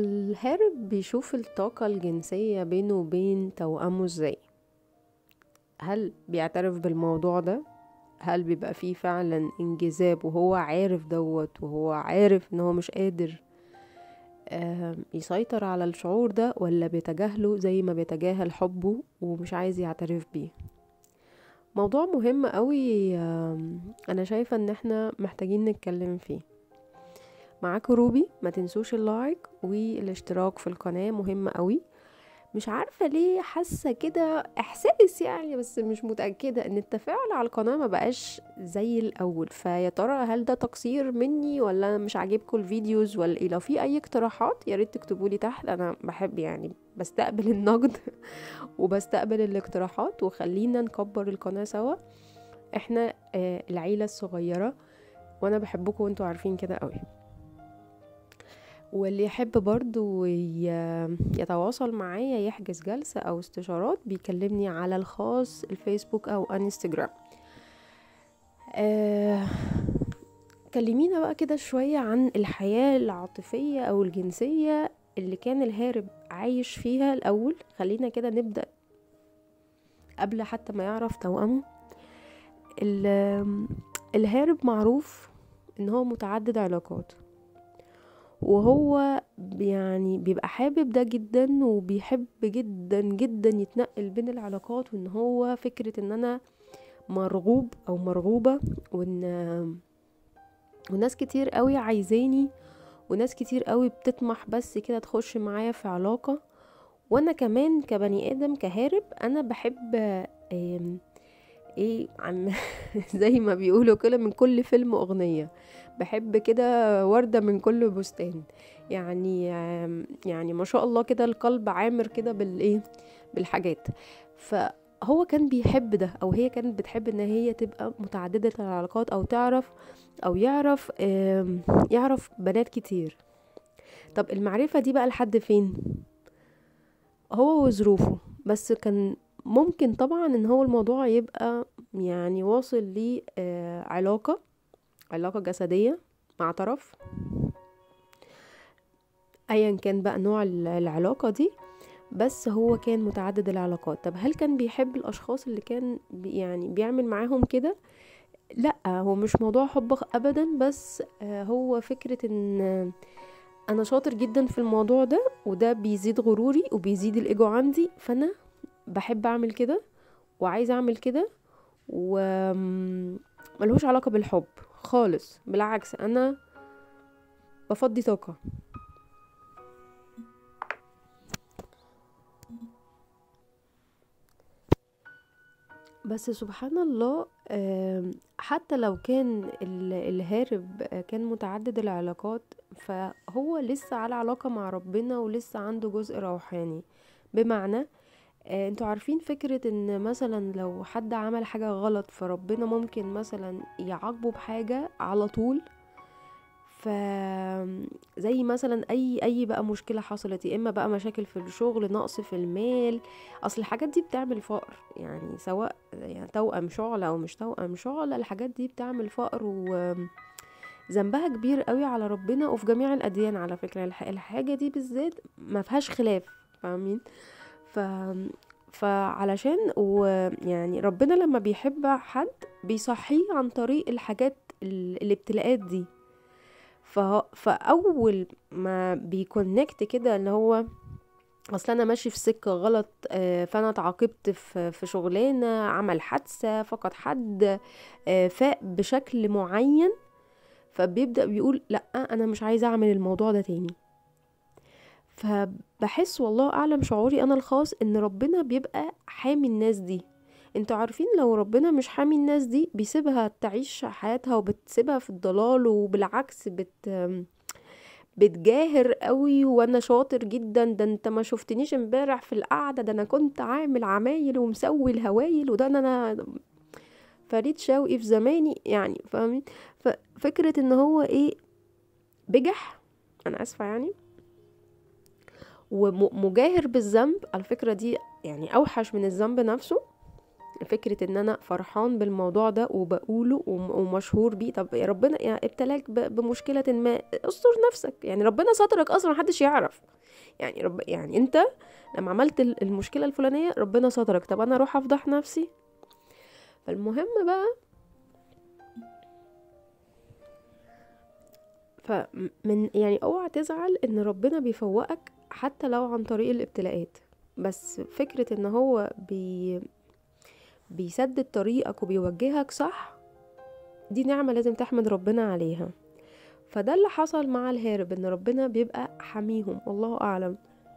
الهارب بيشوف الطاقة الجنسية بينه وبين توأمه ازاي هل بيعترف بالموضوع ده هل بيبقى فيه فعلا انجذاب وهو عارف دوت وهو عارف ان هو مش قادر آم، يسيطر على الشعور ده ولا بيتجاهله زي ما بيتجاهل حبه ومش عايز يعترف بيه موضوع مهم قوي آم، انا شايفة ان احنا محتاجين نتكلم فيه معاكم روبي ما تنسوش اللايك والاشتراك في القناة مهم قوي مش عارفة ليه حاسة كده احساس يعني بس مش متأكدة ان التفاعل على القناة ما بقاش زي الاول فيا ترى هل ده تقصير مني ولا أنا مش عاجبكم الفيديوز ولا ايه لو في اي اقتراحات يا ريت تكتبوا لي تحت انا بحب يعني بستقبل النقد وبستقبل الاقتراحات وخلينا نكبر القناة سوا احنا آه العيلة الصغيرة وانا بحبكم وانتوا عارفين كده قوي واللي يحب برضو ي- يتواصل معايا يحجز جلسة أو استشارات بيكلمني على الخاص الفيسبوك أو انستجرام آه كلمينا بقى كده شوية عن الحياة العاطفية أو الجنسية اللي كان الهارب عايش فيها الأول خلينا كده نبدأ قبل حتى ما يعرف توأمه ال- الهارب معروف ان هو متعدد علاقات وهو يعني بيبقى حابب ده جدا وبيحب جدا جدا يتنقل بين العلاقات وان هو فكرة ان انا مرغوب او مرغوبة وان وناس كتير قوي عايزاني وناس كتير قوي بتطمح بس كده تخش معايا في علاقة وانا كمان كبني ادم كهارب انا بحب آم، ايه عن زي ما بيقولوا كده من كل فيلم اغنية بحب كده وردة من كل بستان يعني آم، يعني ما شاء الله كده القلب عامر كده بالايه بالحاجات فهو كان بيحب ده او هي كانت بتحب ان هي تبقى متعددة العلاقات او تعرف او يعرف آم، يعرف بنات كتير طب المعرفة دي بقى لحد فين هو وظروفه بس كان ممكن طبعا ان هو الموضوع يبقى يعني واصل لعلاقة علاقة جسدية مع طرف ايا كان بقى نوع ال- العلاقة دي بس هو كان متعدد العلاقات طب هل كان بيحب الاشخاص اللي كان بي يعني بيعمل معاهم كده لا هو مش موضوع حب ابدا بس آه، هو فكرة ان آه، انا شاطر جدا في الموضوع ده وده بيزيد غروري وبيزيد الايجو عندي فانا بحب اعمل كده وعايزه اعمل كده وملهوش علاقه بالحب خالص بالعكس انا بفضي طاقه بس سبحان الله آم، حتى لو كان ال- الهارب آه، كان متعدد العلاقات فهو لسه على علاقة مع ربنا ولسه عنده جزء روحاني بمعنى آه، انتوا عارفين فكرة ان مثلا لو حد عمل حاجة غلط فربنا ممكن مثلا يعاقبه بحاجة على طول ف زي مثلا اي اي بقى مشكله حصلت يا اما بقى مشاكل في الشغل نقص في المال اصل الحاجات دي بتعمل فقر يعني سواء يعني توأم شعلة او مش توأم شعلة الحاجات دي بتعمل فقر وذنبها كبير قوي على ربنا وفي جميع الاديان على فكره الح- الحاجه دي بالذات ما فيهاش خلاف فاهمين ف فعلشان ويعني ربنا لما بيحب حد بيصحيه عن طريق الحاجات ال- الابتلاءات دي ف... فاول ما بيكونكت كده اللي هو اصل انا ماشي في سكه غلط آه، فانا اتعاقبت في في شغلانه عمل حادثه فقد حد آه، فاق بشكل معين فبيبدا بيقول لا انا مش عايزه اعمل الموضوع ده تاني فبحس والله اعلم شعوري انا الخاص ان ربنا بيبقى حامي الناس دي انتوا عارفين لو ربنا مش حامي الناس دي بيسيبها تعيش حياتها وبتسيبها في الضلال وبالعكس بت بتجاهر قوي وانا شاطر جدا ده انت ما شفتنيش امبارح في القعده ده انا كنت عامل عمايل ومسوي الهوايل وده انا فريد شوقي في زماني يعني فاهمين ففكره ان هو ايه بجح انا اسفه يعني ومجاهر بالذنب على الفكره دي يعني اوحش من الذنب نفسه فكرة ان انا فرحان بالموضوع ده وبقوله وم- ومشهور بيه طب يا ربنا يعني ابتلاك ب- بمشكلة ما استر نفسك يعني ربنا سترك اصلا محدش يعرف يعني رب يعني انت لما عملت ال- المشكلة الفلانية ربنا سترك طب انا اروح افضح نفسي فالمهم بقى فمن يعني اوعى تزعل ان ربنا بيفوقك حتى لو عن طريق الابتلاءات بس فكرة ان هو بي بيسدد طريقك وبيوجهك صح دي نعمة لازم تحمد ربنا عليها فده اللي حصل مع الهارب ان ربنا بيبقى حميهم والله اعلم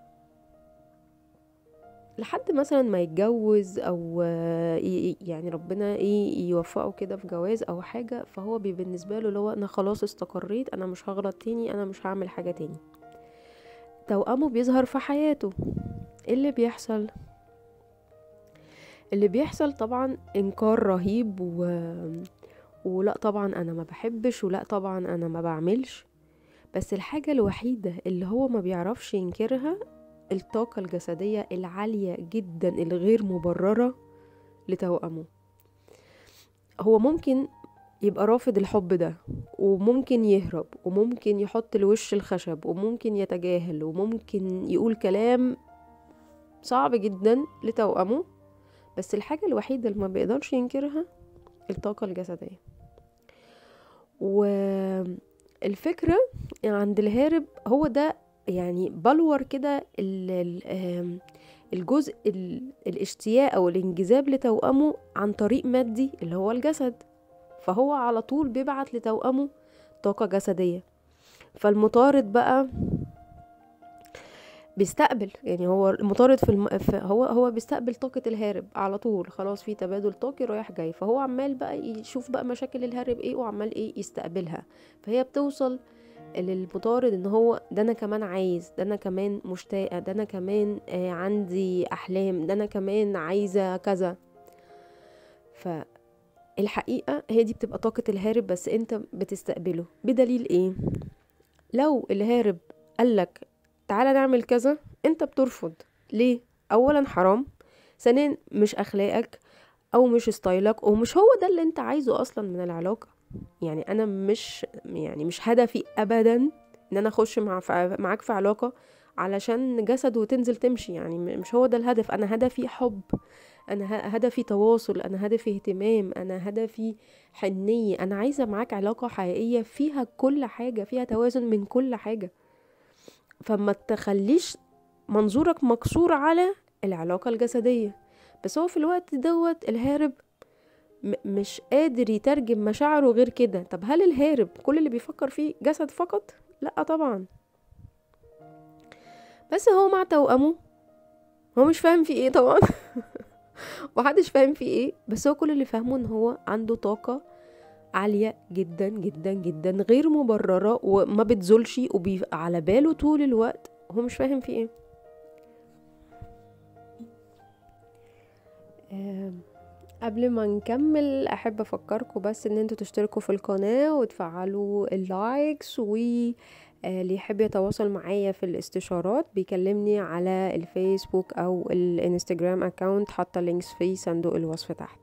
لحد مثلا ما يتجوز او آه، ي- ي- يعني ربنا ايه يوفقه كده في جواز او حاجة فهو بي- بالنسبة له اللي هو انا خلاص استقريت انا مش هغلط تاني انا مش هعمل حاجة تاني توأمه بيظهر في حياته ايه اللي بيحصل اللي بيحصل طبعا انكار رهيب و... ولا طبعا انا ما بحبش ولا طبعا انا ما بعملش بس الحاجة الوحيدة اللي هو ما بيعرفش ينكرها الطاقة الجسدية العالية جدا الغير مبررة لتوأمه هو ممكن يبقى رافض الحب ده وممكن يهرب وممكن يحط الوش الخشب وممكن يتجاهل وممكن يقول كلام صعب جدا لتوأمه بس الحاجة الوحيدة اللي ما بيقدرش ينكرها الطاقة الجسدية والفكرة عند الهارب هو ده يعني بلور كده ال- ال- آم، الجزء ال- الاشتياق او الانجذاب لتوأمه عن طريق مادي اللي هو الجسد فهو على طول بيبعت لتوأمه طاقة جسدية فالمطارد بقى بيستقبل يعني هو المطارد في, الم... في هو هو بيستقبل طاقة الهارب على طول خلاص في تبادل طاقي رايح جاي فهو عمال بقى يشوف بقى مشاكل الهارب ايه وعمال ايه يستقبلها فهي بتوصل للمطارد ان هو ده انا كمان عايز ده انا كمان مشتاقة ده انا كمان آه عندي احلام ده انا كمان عايزة كذا فالحقيقة هي دي بتبقى طاقة الهارب بس انت بتستقبله بدليل ايه لو الهارب قالك تعالى نعمل كذا انت بترفض ليه اولا حرام ثانيا مش اخلاقك او مش ستايلك ومش هو ده اللي انت عايزه اصلا من العلاقه يعني انا مش يعني مش هدفي ابدا ان انا اخش مع في معاك في علاقه علشان جسد وتنزل تمشي يعني م- مش هو ده الهدف انا هدفي حب انا ه- هدفي تواصل انا هدفي اهتمام انا هدفي حنيه انا عايزه معاك علاقه حقيقيه فيها كل حاجه فيها توازن من كل حاجه فما تخليش منظورك مقصور على العلاقة الجسدية بس هو في الوقت دوت الهارب م- مش قادر يترجم مشاعره غير كده طب هل الهارب كل اللي بيفكر فيه جسد فقط لا طبعا بس هو مع توأمه هو مش فاهم في ايه طبعا محدش فاهم في ايه بس هو كل اللي فاهمه ان هو عنده طاقة عالية جدا جدا جدا غير مبررة وما بتزولش وبيبقى على باله طول الوقت هو مش فاهم في ايه آم، قبل ما نكمل احب افكركم بس ان انتوا تشتركوا في القناة وتفعلوا اللايكس و آه، اللي يحب يتواصل معايا في الاستشارات بيكلمني على الفيسبوك او الانستجرام اكاونت حاطه لينكس في صندوق الوصف تحت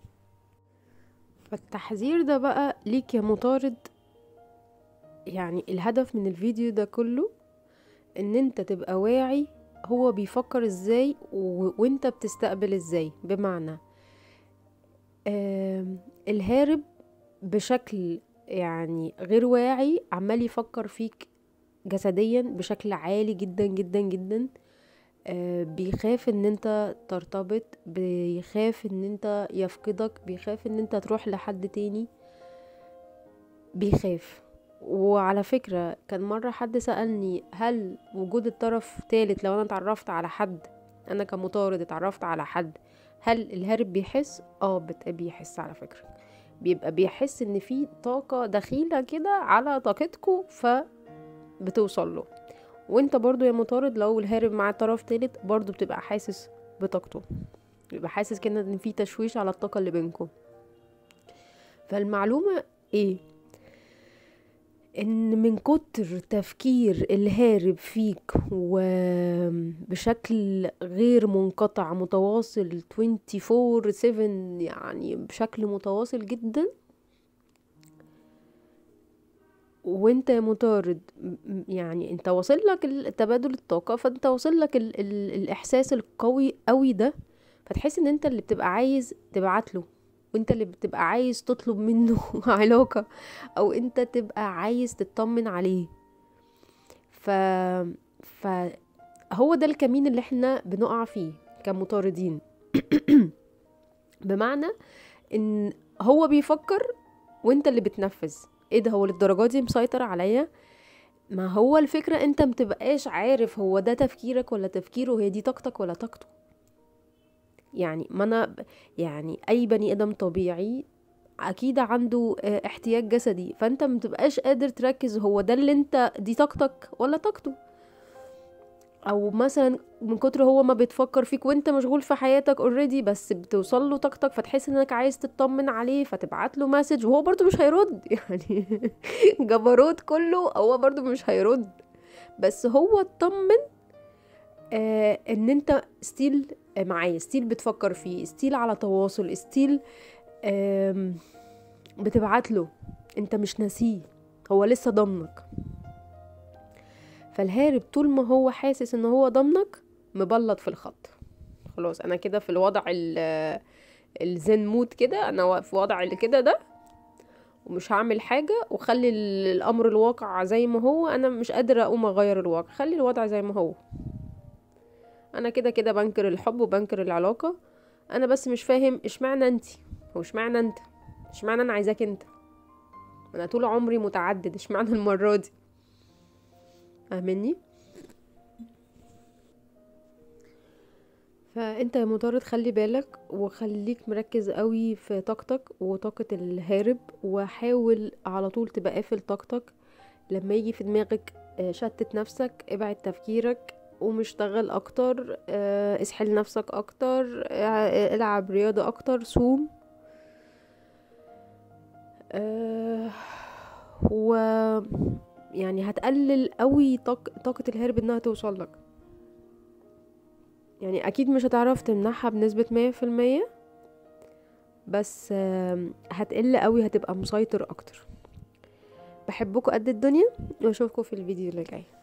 فالتحذير ده بقى ليك يا مطارد يعني الهدف من الفيديو ده كله ان انت تبقى واعي هو بيفكر ازاي و... وانت بتستقبل ازاي بمعنى آم، الهارب بشكل يعني غير واعي عمال يفكر فيك جسديا بشكل عالي جدا جدا جدا آه، بيخاف ان انت ترتبط بيخاف ان انت يفقدك بيخاف ان انت تروح لحد تاني بيخاف وعلى فكرة كان مرة حد سألني هل وجود الطرف تالت لو انا اتعرفت على حد انا كمطارد اتعرفت على حد هل الهارب بيحس اه بت- بيحس على فكرة بيبقى بيحس ان في طاقة دخيلة كده على طاقتكو فبتوصل له وانت برضو يا مطارد لو الهارب مع طرف تالت برضو بتبقى حاسس بطاقته بيبقى حاسس كده ان في تشويش على الطاقة اللي بينكم فالمعلومة ايه ان من كتر تفكير الهارب فيك وبشكل غير منقطع متواصل 24 7 يعني بشكل متواصل جدا وانت يا مطارد يعني انت واصل لك تبادل الطاقه فانت واصل لك ال ال الاحساس القوي قوي ده فتحس ان انت اللي بتبقى عايز تبعت له وانت اللي بتبقى عايز تطلب منه علاقة او انت تبقى عايز تطمن عليه ف ف هو ده الكمين اللي احنا بنقع فيه كمطاردين بمعنى ان هو بيفكر وانت اللي بتنفذ ايه ده هو للدرجه دي مسيطر عليا ما هو الفكرة انت متبقاش عارف هو ده تفكيرك ولا تفكيره هي دي طاقتك ولا طاقته يعني ما انا يعني اي بني ادم طبيعي اكيد عنده آه، احتياج جسدي فانت متبقاش قادر تركز هو ده اللي انت دي طاقتك ولا طاقته او مثلا من كتر هو ما بتفكر فيك وانت مشغول في حياتك اوريدي بس بتوصل له طاقتك فتحس انك عايز تطمن عليه فتبعت له مسج وهو برضو مش هيرد يعني جبروت كله هو برضو مش هيرد بس هو اطمن آه ان انت ستيل معايا ستيل بتفكر فيه ستيل على تواصل ستيل بتبعت له انت مش ناسيه هو لسه ضمنك فالهارب طول ما هو حاسس ان هو ضمنك مبلط في الخط خلاص انا كده في الوضع الزن مود كده انا في وضع اللي كده ده ومش هعمل حاجة وخلي الامر الواقع زي ما هو انا مش قادرة اقوم اغير الواقع خلي الوضع زي ما هو انا كده كده بنكر الحب وبنكر العلاقة انا بس مش فاهم اشمعنى انتي هو اشمعنى انت اشمعنى انا عايزاك انت انا طول عمري متعدد اشمعنى المرة دي فاهمني فانت يا مطارد خلي بالك وخليك مركز قوي في طاقتك وطاقة الهارب وحاول على طول تبقى قافل طاقتك لما يجي في دماغك آه، شتت نفسك ابعد تفكيرك ومشتغل اكتر آه، اسحل نفسك اكتر آه، العب رياضة اكتر صوم آه، و يعني هتقلل قوي طاق... طاقة الهرب انها توصل لك يعني اكيد مش هتعرف تمنحها بنسبة مية في المية بس هتقل قوي هتبقى مسيطر اكتر بحبكم قد الدنيا واشوفكم في الفيديو اللي جاي